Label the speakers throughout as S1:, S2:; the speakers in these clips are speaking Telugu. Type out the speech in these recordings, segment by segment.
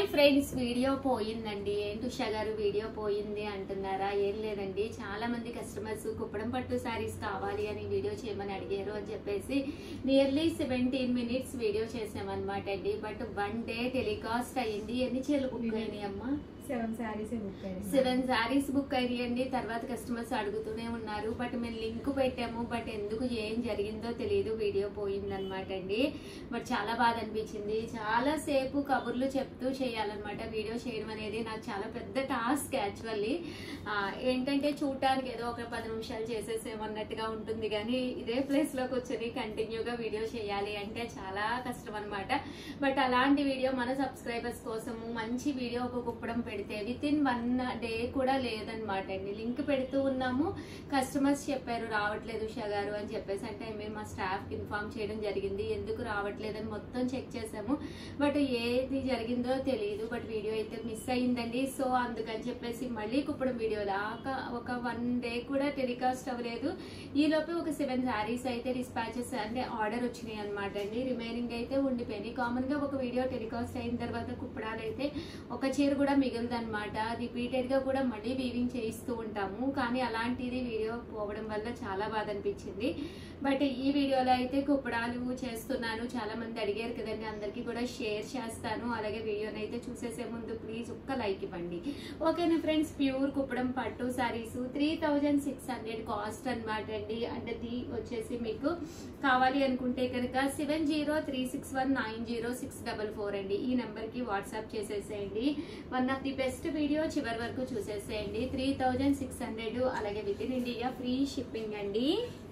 S1: హాయ్ ఫ్రెండ్స్ వీడియో పోయిందండి ఏంటి ఉషా గారు వీడియో పోయింది అంటున్నారా ఏం లేదండి చాలా మంది కస్టమర్స్ కుప్పడం పట్టు శారీస్ కావాలి అని వీడియో చేయమని అడిగారు అని చెప్పేసి నియర్లీ సెవెంటీన్ మినిట్స్ వీడియో చేసామన్నమాట అండి బట్ వన్ డే టెలికాస్ట్ అయ్యింది ఎన్ని చీరలు బుక్ అయినాయి అమ్మా
S2: సెవెన్ శారీస్ బుక్ అయ్యింది
S1: సెవెన్ శారీస్ బుక్ అయ్యండి తర్వాత కస్టమర్స్ అడుగుతూనే ఉన్నారు బట్ మేము లింక్ పెట్టాము బట్ ఎందుకు ఏం జరిగిందో తెలియదు వీడియో పోయిందనమాట అండి బట్ చాలా బాధ అనిపించింది చాలా సేపు కబుర్లు చెప్తూ చేయాలన్నమాట వీడియో చేయడం అనేది నాకు చాలా పెద్ద టాస్క్ యాక్చువల్లీ ఏంటంటే చూడటానికి ఏదో ఒక పది నిమిషాలు చేసేసేమన్నట్టుగా ఉంటుంది కానీ ఇదే ప్లేస్ లోకి వచ్చి కంటిన్యూగా వీడియో చేయాలి అంటే చాలా కష్టం అనమాట బట్ అలాంటి వీడియో మన సబ్స్క్రైబర్స్ కోసము మంచి వీడియో ఒక కుప్పడం పెడితే విత్ ఇన్ వన్ డే కూడా లేదనమాట అండి లింక్ పెడుతూ ఉన్నాము కస్టమర్స్ చెప్పారు రావట్లేదు ఉషా గారు అని చెప్పేసి అంటే మేము మా స్టాఫ్ కి ఇన్ఫార్మ్ చేయడం జరిగింది ఎందుకు రావట్లేదని మొత్తం చెక్ చేసాము బట్ ఏది జరిగిందో తెలియదు బట్ వీడియో అయితే మిస్ అయ్యిందండి సో అందుకని చెప్పేసి మళ్ళీ కుప్పడం వీడియో దాకా ఒక వన్ డే కూడా టెలికాస్ట్ అవ్వలేదు ఈ లోపే ఒక సెవెన్ శారీస్ అయితే డిస్పాచెస్ అంటే ఆర్డర్ వచ్చినాయి అనమాట అండి రిమైనింగ్ అయితే ఉండిపోయినాయి కామన్ గా ఒక వీడియో టెలికాస్ట్ అయిన తర్వాత కుప్పడాలు అయితే ఒక చీర కూడా మిగలదన్నమాట రిపీటెడ్ గా కూడా మళ్ళీ వీవింగ్ చేయిస్తూ ఉంటాము కానీ అలాంటిది వీడియో పోవడం వల్ల చాలా బాధ అనిపించింది బట్ ఈ వీడియోలో అయితే కుప్పడాలు చేస్తున్నాను చాలా మంది అడిగారు కదండి అందరికీ కూడా షేర్ చేస్తాను అలాగే వీడియోని అయితే చూసేసే ముందు ప్లీజ్ ఒక్క లైక్ ఇవ్వండి ఓకేనా ఫ్రెండ్స్ ప్యూర్ కుప్పడం పట్టు saris three thousand six hundred cost అనమాట అండి అంటే ఇది వచ్చేసి మీకు కావాలి అనుకుంటే కనుక seven zero three six one nine zero six double four అండి ఈ నెంబర్ కి వాట్సాప్ చేసేసేయండి one of the best video చివరి వరకు చూసేసేయండి త్రీ థౌజండ్ సిక్స్ హండ్రెడ్ అలాగే within India free shipping అండి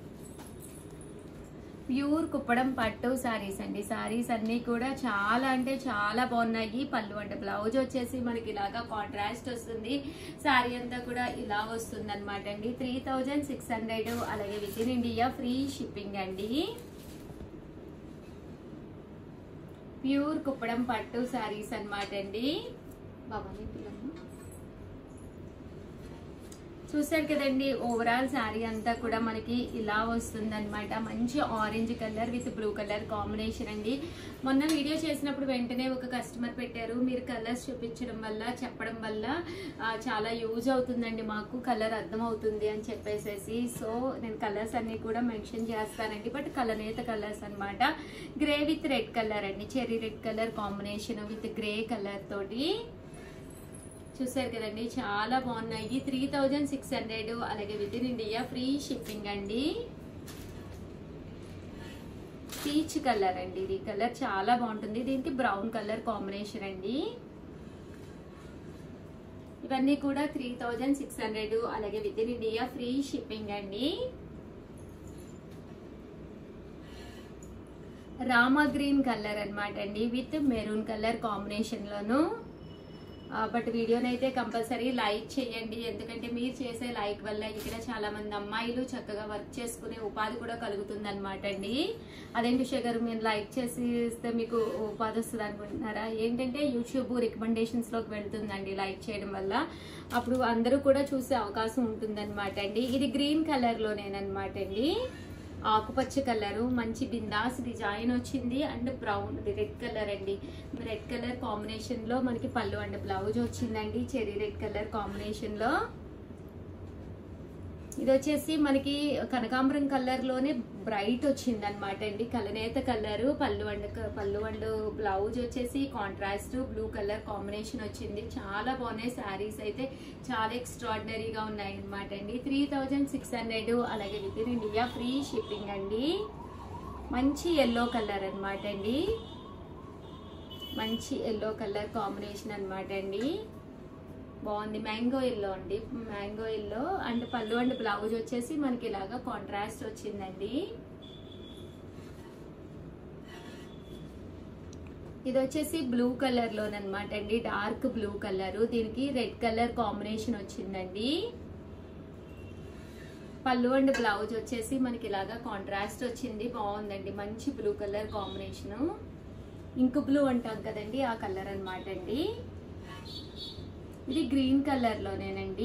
S1: ప్యూర్ కుప్పడం పట్టు సారీస్ అండి సారీస్ అన్ని కూడా చాలా అంటే చాలా బాగున్నాయి పళ్ళు అంటే బ్లౌజ్ వచ్చేసి మనకి ఇలాగా కాంట్రాస్ట్ వస్తుంది సారీ అంతా కూడా ఇలా వస్తుంది అనమాట అండి త్రీ థౌజండ్ సిక్స్ హండ్రెడ్ అలాగే within India free shipping అండి ప్యూర్ కుప్పడం పట్టు సారీస్ అన్నమాట అండి బాబాని పిల్లమ్మ చూసారు కదండి ఓవరాల్ శారీ అంతా కూడా మనకి ఇలా వస్తుంది అనమాట మంచి orange colour with blue colour combination అండి మొన్న వీడియో చేసినప్పుడు వెంటనే ఒక కస్టమర్ పెట్టారు మీరు కలర్స్ చూపించడం వల్ల చెప్పడం వల్ల ఆ, చాలా యూజ్ అవుతుందండి మాకు కలర్ అర్థం అవుతుంది అని చెప్పేసేసి సో నేను కలర్స్ అన్ని కూడా మెన్షన్ చేస్తానండి బట్ కలనేత కలర్స్ అన్నమాట గ్రే విత్ రెడ్ కలర్ అండి cherry red colour combination with grey colour తోటి చూసారు కదండి చాలా బాగున్నాయి త్రీ థౌజండ్ సిక్స్ హండ్రెడ్ అలాగే within India free shipping అండి పీచ్ కలర్ అండి ఇది కలర్ చాలా బాగుంటుంది దీనికి బ్రౌన్ కలర్ కాంబినేషన్ అండి ఇవన్నీ కూడా త్రీ థౌజండ్ సిక్స్ హండ్రెడ్ అలాగే within India free shipping అండి రామా గ్రీన్ కలర్ అన్నమాట అండి విత్ మెరూన్ కలర్ కాంబినేషన్ లోను బట్ వీడియోని అయితే కంపల్సరీ లైక్ చేయండి ఎందుకంటే మీరు చేసే లైక్ వల్ల ఇక్కడ చాలా మంది అమ్మాయిలు చక్కగా వర్క్ చేసుకునే ఉపాధి కూడా కలుగుతుంది అనమాట అండి అదేంటి ఉషా గారు మీరు లైక్ చేసి ఇస్తే మీకు ఉపాధి వస్తుంది అనుకుంటున్నారా ఏంటంటే యూట్యూబ్ రికమెండేషన్స్ లోకి వెళ్తుందండి లైక్ చేయడం వల్ల అప్పుడు అందరూ కూడా చూసే అవకాశం ఉంటుందన్నమాట అండి ఇది గ్రీన్ కలర్ లోనేనమాట అండి ఆకుపచ్చ కలర్ మంచి బిందాస్ డిజైన్ వచ్చింది అండ్ బ్రౌన్ రెడ్ కలర్ అండి రెడ్ కలర్ కాంబినేషన్ లో మనకి పళ్ళు అండ్ బ్లౌజ్ వచ్చిందండి చెరీ రెడ్ కలర్ కాంబినేషన్ లో ఇది వచ్చేసి మనకి కనకాంబరం కలర్ లోనే బ్రైట్ వచ్చింది అనమాట అండి కలనేత కలర్ పళ్ళు అండ్ పళ్ళు అండ్ బ్లౌజ్ వచ్చేసి కాంట్రాస్ట్ బ్లూ కలర్ కాంబినేషన్ వచ్చింది చాలా బాగున్నాయి శారీస్ అయితే చాలా ఎక్స్ట్రాడినరీగా ఉన్నాయి అనమాట అండి త్రీ థౌజండ్ సిక్స్ హండ్రెడ్ అలాగే within India free shipping అండి మంచి ఎల్లో కలర్ అనమాట అండి మంచి ఎల్లో కలర్ కాంబినేషన్ అనమాట అండి బాగుంది మ్యాంగో ఎల్లో అండి మ్యాంగో ఎల్లో అండ్ పళ్ళు అండ్ బ్లౌజ్ వచ్చేసి మనకి ఇలాగా కాంట్రాస్ట్ వచ్చిందండి ఇది వచ్చేసి బ్లూ కలర్ లోనమాట అండి డార్క్ బ్లూ కలర్ దీనికి రెడ్ కలర్ కాంబినేషన్ వచ్చిందండి పళ్ళు అండ్ బ్లౌజ్ వచ్చేసి మనకి ఇలాగా కాంట్రాస్ట్ వచ్చింది బాగుందండి మంచి blue colour combination ink blue అంటాం కదండి ఆ కలర్ అన్నమాట అండి ఇది గ్రీన్ కలర్ లోనేనండి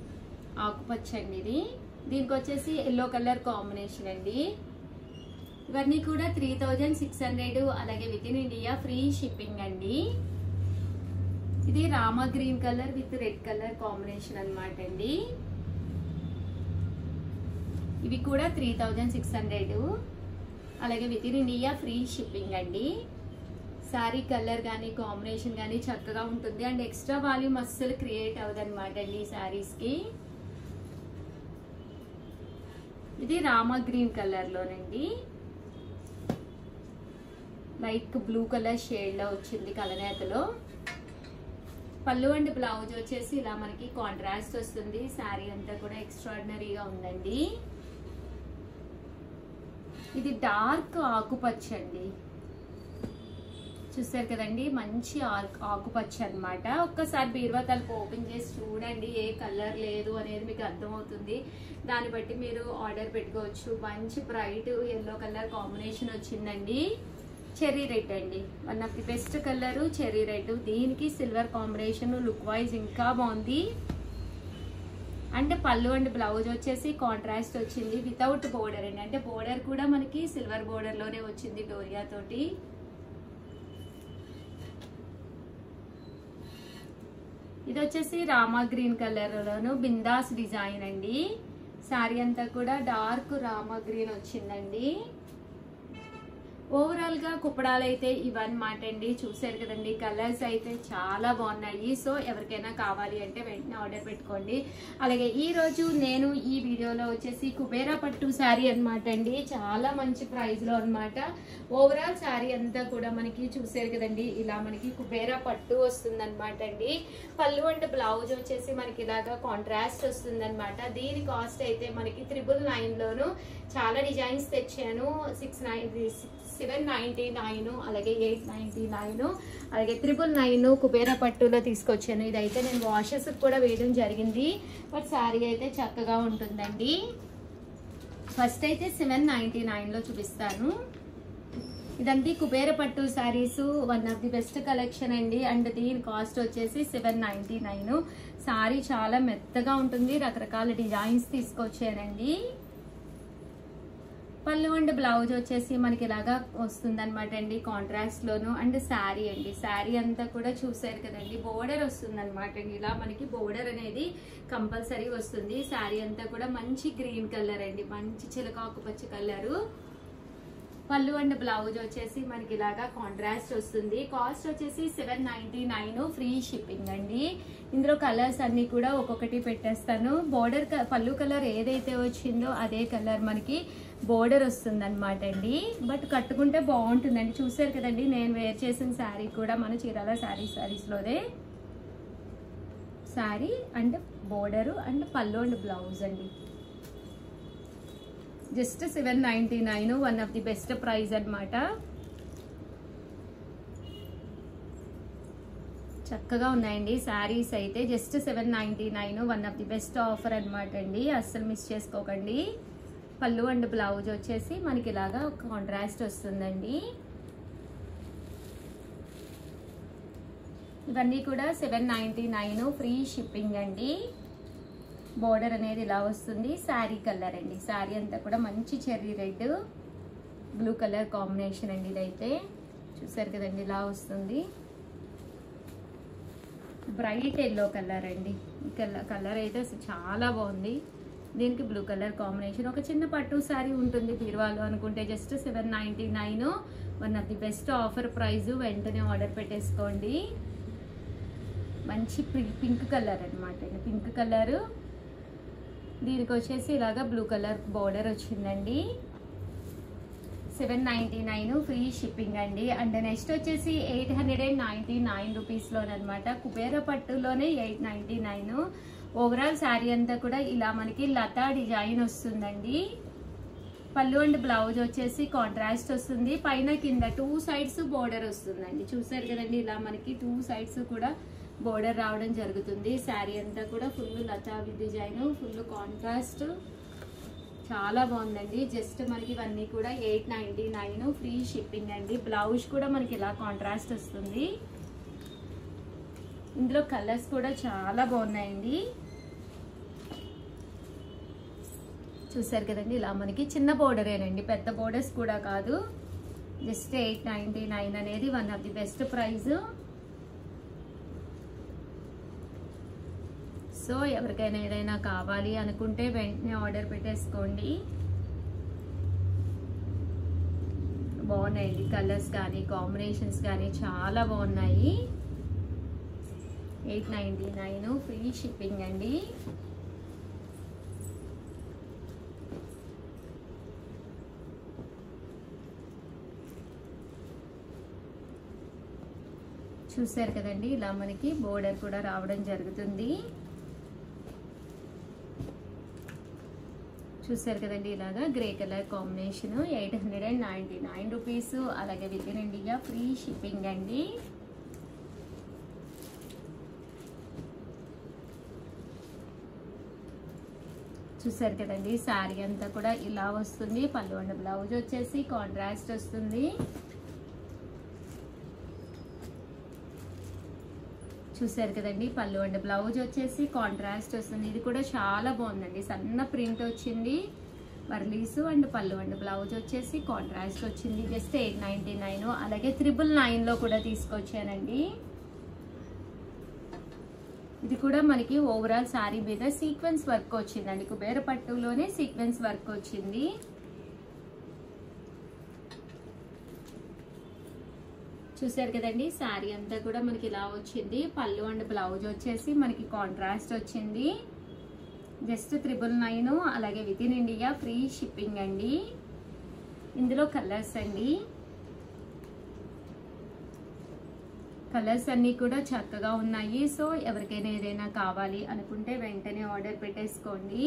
S1: ఆకుపచ్చ అండి ఇది దీనికి వచ్చేసి ఎల్లో కలర్ కాంబినేషన్ అండి ఇవన్నీ కూడా త్రీ థౌజండ్ సిక్స్ హండ్రెడ్ అలాగే within India free shipping అండి ఇది Rama green colour with red colour combination అన్నమాట అండి ఇవి కూడా త్రీ థౌజండ్ సిక్స్ హండ్రెడ్ అలాగే within India free shipping అండి శారీ కలర్ కానీ కాంబినేషన్ కానీ చక్కగా ఉంటుంది అండ్ ఎక్స్ట్రా వాల్యూమ్ అస్సలు క్రియేట్ అవ్వదు అనమాట అండి ఈ శారీస్కి ఇది రామా గ్రీన్ కలర్లోనండి లైట్ బ్లూ కలర్ షేడ్లో వచ్చింది కలనేతలో పళ్ళు అండ్ బ్లౌజ్ వచ్చేసి ఇలా మనకి కాంట్రాస్ట్ వస్తుంది శారీ అంతా కూడా ఎక్స్ట్రాడినరీగా ఉందండి ఇది డార్క్ ఆకుపచ్చ అండి చూసారు కదండి మంచి ఆకు- ఆకుపచ్చ అన్నమాట ఒక్కసారి బీరువా తలుపు ఓపెన్ చేసి చూడండి ఏ కలర్ లేదు అనేది మీకు అర్థమవుతుంది దాన్ని బట్టి మీరు ఆర్డర్ పెట్టుకోవచ్చు మంచి బ్రైట్ ఎల్లో కలర్ కాంబినేషన్ వచ్చిందండి చెర్రీ రెడ్ అండి one of the best colour cherry red దీనికి సిల్వర్ కాంబినేషన్ లుక్ వైజ్ ఇంకా బాగుంది అంటే పళ్ళు అండ్ బ్లౌజ్ వచ్చేసి కాంట్రాస్ట్ వచ్చింది వితౌట్ బోర్డర్ అండి అంటే బోర్డర్ కూడా మనకి సిల్వర్ బోర్డర్ లోనే వచ్చింది డోరియా తోటి ఇది వచ్చేసి రామా గ్రీన్ కలర్ లోను బిందాస్ డిజైన్ అండి శారీ అంతా కూడా డార్క్ రామా గ్రీన్ వచ్చిందండి ఓవరాల్ గా కుప్పడాలు అయితే ఇవన్నమాట అండి చూసారు కదండి కలర్స్ అయితే చాలా బాగున్నాయి సో ఎవరికైనా కావాలి అంటే వెంటనే ఆర్డర్ పెట్టుకోండి అలాగే ఈ రోజు నేను ఈ వీడియోలో వచ్చేసి కుబేరా పట్టు శారీ అన్నమాట అండి చాలా మంచి ప్రైస్ లో అన్నమాట ఓవరాల్ శారీ అంతా కూడా మనకి చూసారు కదండి ఇలా మనకి కుబేరా పట్టు వస్తుంది అనమాట అండి పళ్ళు అండ్ బ్లౌజ్ వచ్చేసి మనకి ఇలాగా కాంట్రాస్ట్ వస్తుంది అనమాట దీని కాస్ట్ అయితే మనకి త్రిబుల్ నైన్ లోను చాలా డిజైన్స్ తెచ్చాను six nine seven ninety nine అలాగే ఎయిట్ నైన్టీ నైన్ అలాగే త్రిబుల్ నైన్ కుబేరా పట్టులో తీసుకొచ్చాను ఇదైతే నేను వాషెస్ కూడా వేయడం జరిగింది బట్ శారీ అయితే చక్కగా ఉంటుందండి ఫస్ట్ అయితే సెవెన్ నైన్టీ నైన్లో చూపిస్తాను ఇదంతా కుబేర పట్టు saris one of the best collection అండి అండ్ దీని కాస్ట్ వచ్చేసి సెవెన్ నైన్టీ నైన్ శారీ చాలా మెత్తగా ఉంటుంది రకరకాల డిజైన్స్ తీసుకొచ్చానండి పళ్ళు అండ్ బ్లౌజ్ వచ్చేసి మనకి ఇలాగా వస్తుంది అనమాట అండి కాంట్రాస్ట్ లోను అండ్ శారీ అండి శారీ అంతా కూడా చూసారు కదండి బోర్డర్ వస్తుంది అనమాట అండి ఇలా మనకి బోర్డర్ అనేది కంపల్సరీ వస్తుంది శారీ అంతా కూడా మంచి గ్రీన్ కలర్ అండి మంచి చిలకాకు పచ్చ కలరు పళ్ళు అండ్ బ్లౌజ్ వచ్చేసి మనకి ఇలాగా కాంట్రాస్ట్ వస్తుంది కాస్ట్ వచ్చేసి seven ninety nine free shipping అండి ఇందులో కలర్స్ అన్ని కూడా ఒక్కొక్కటి పెట్టేస్తాను బోర్డర్ పళ్ళు కలర్ ఏదైతే వచ్చిందో అదే కలర్ మనకి బోర్డర్ వస్తుంది అనమాట అండి బట్ కట్టుకుంటే బాగుంటుందండి చూసారు కదండి నేను వేర్ చేసిన శారీ కూడా మన చీరాల శారీ శారీస్లోనే శారీ అండ్ బోర్డరు అండ్ పళ్ళు అండ్ బ్లౌజ్ అండి just seven ninety nine one of the best price అన్నమాట చక్కగా ఉన్నాయండి శారీస్ అయితే just seven ninety nine one of the best offer అన్నమాట అండి అస్సలు మిస్ చేసుకోకండి పళ్ళు అండ్ బ్లౌజ్ వచ్చేసి మనకి ఇలాగా కాంట్రాస్ట్ వస్తుందండి ఇవన్నీ కూడా seven ninety nine free shipping అండి బోర్డర్ అనేది ఇలా వస్తుంది శారీ కలర్ అండి శారీ అంతా కూడా మంచి cherry red blue colour combination అండి ఇదైతే చూసారు కదండి ఇలా వస్తుంది బ్రైట్ ఎల్లో కలర్ అండి ఈ కలర్ కలర్ అయితే అసలు చాలా బాగుంది దీనికి బ్లూ కలర్ కాంబినేషన్ ఒక చిన్న పట్టు శారీ ఉంటుంది బీరువాలో అనుకుంటే just seven ninety nine one of the best offer price వెంటనే ఆర్డర్ పెట్టేసుకోండి మంచి పింక్ కలర్ అనమాట పింక్ కలర్ దీనికి వచ్చేసి ఇలాగా బ్లూ కలర్ బోర్డర్ వచ్చిందండి seven ninety nine free shipping అండి అండ్ నెక్స్ట్ వచ్చేసి eight hundred and ninety nine రూపీస్లోనమాట కుబేర పట్టులోనే eight ninety nine overall sari అంతా కూడా ఇలా మనకి లతా డిజైన్ వస్తుందండి పళ్ళు అండ్ బ్లౌజ్ వచ్చేసి కాంట్రాస్ట్ వస్తుంది పైన కింద టూ సైడ్స్ బోర్డర్ వస్తుందండి చూసారు కదండి ఇలా మనకి టూ సైడ్స్ కూడా బోర్డర్ రావడం జరుగుతుంది శారీ అంతా కూడా ఫుల్ లతా డిజైన్ ఫుల్ కాంట్రాస్ట్ చాలా బాగుందండి జస్ట్ మనకి ఇవన్నీ కూడా eight ninety nine free shipping అండి బ్లౌజ్ కూడా మనకి ఇలా కాంట్రాస్ట్ వస్తుంది ఇందులో కలర్స్ కూడా చాలా బాగున్నాయండి చూసారు కదండి ఇలా మనకి చిన్న బోర్డరేనండి పెద్ద బోర్డర్స్ కూడా కాదు జస్ట్ ఎయిట్ నైంటీ నైన్ అనేది one of the best price so ఎవరికైనా ఏదైనా కావాలి అనుకుంటే వెంటనే ఆర్డర్ పెట్టేసుకోండి బాగున్నాయండి కలర్స్ కానీ కాంబినేషన్స్ కానీ చాలా బాగున్నాయి eight ninety nine free shipping అండి చూసారు కదండి ఇలా మనకి బోర్డర్ కూడా రావడం జరుగుతుంది చూసారు కదండి ఇలాగా grey colour combination eight hundred and ninety nine rupees అలాగే within India free shipping అండి చూసారు కదండి శారీ అంతా కూడా ఇలా వస్తుంది పళ్ళు అండ్ బ్లౌజ్ వచ్చేసి కాంట్రాస్ట్ వస్తుంది చూసారు కదండి పళ్ళు అండ్ బ్లౌజ్ వచ్చేసి కాంట్రాస్ట్ వస్తుంది ఇది కూడా చాలా బాగుందండి సన్న ప్రింట్ వచ్చింది వర్లీసు అండ్ పళ్ళు అండ్ బ్లౌజ్ వచ్చేసి కాంట్రాస్ట్ వచ్చింది జస్ట్ ఎయిట్ నైంటీ నైన్ అలాగే త్రిబుల్ నైన్లో కూడా తీసుకొచ్చానండి ఇది కూడా మనకి ఓవరాల్ శారీ మీద సీక్వెన్స్ వర్క్ వచ్చిందండి కుబేర పట్టులోనే సీక్వెన్స్ వర్క్ వచ్చింది చూసారు కదండి శారీ అంతా కూడా మనకి ఇలా వచ్చింది పళ్ళు అండ్ బ్లౌజ్ వచ్చేసి మనకి కాంట్రాస్ట్ వచ్చింది జస్ట్ త్రిబుల్ నైన్ అలాగే within India free shipping అండి ఇందులో కలర్స్ అండి కలర్స్ అన్నీ కూడా చక్కగా ఉన్నాయి సో ఎవరికైనా ఏదైనా కావాలి అనుకుంటే వెంటనే ఆర్డర్ పెట్టేసుకోండి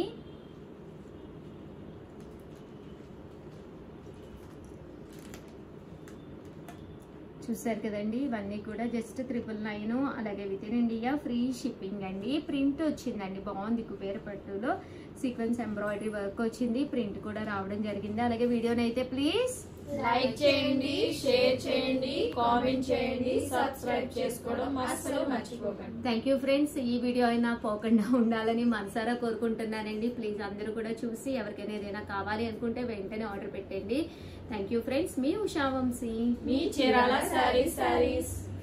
S1: చూసారు కదండి ఇవన్నీ కూడా జస్ట్ త్రిపుల్ నైన్ అలాగే within India free shipping అండి ప్రింట్ వచ్చిందండి బాగుంది కుబేర పట్టులో సీక్వెన్స్ ఎంబ్రాయిడరీ వర్క్ వచ్చింది ప్రింట్ కూడా రావడం జరిగింది అలాగే వీడియోని అయితే ప్లీజ్
S3: లైక్ చేయండి షేర్ చేయండి కామెంట్ చేయండి సబ్స్క్రైబ్ చేసుకోవడం అస్సలు మర్చిపోకండి
S1: థ్యాంక్ యూ ఫ్రెండ్స్ ఈ వీడియో అయినా పోకుండా ఉండాలని మనసారా కోరుకుంటున్నానండి ప్లీజ్ అందరూ కూడా చూసి ఎవరికైనా ఏదైనా కావాలి అనుకుంటే వెంటనే ఆర్డర్ పెట్టండి థ్యాంక్ యూ ఫ్రెండ్స్ మీ ఉషా వంశీ
S3: మీ చీరాల సారీస్ సారీస్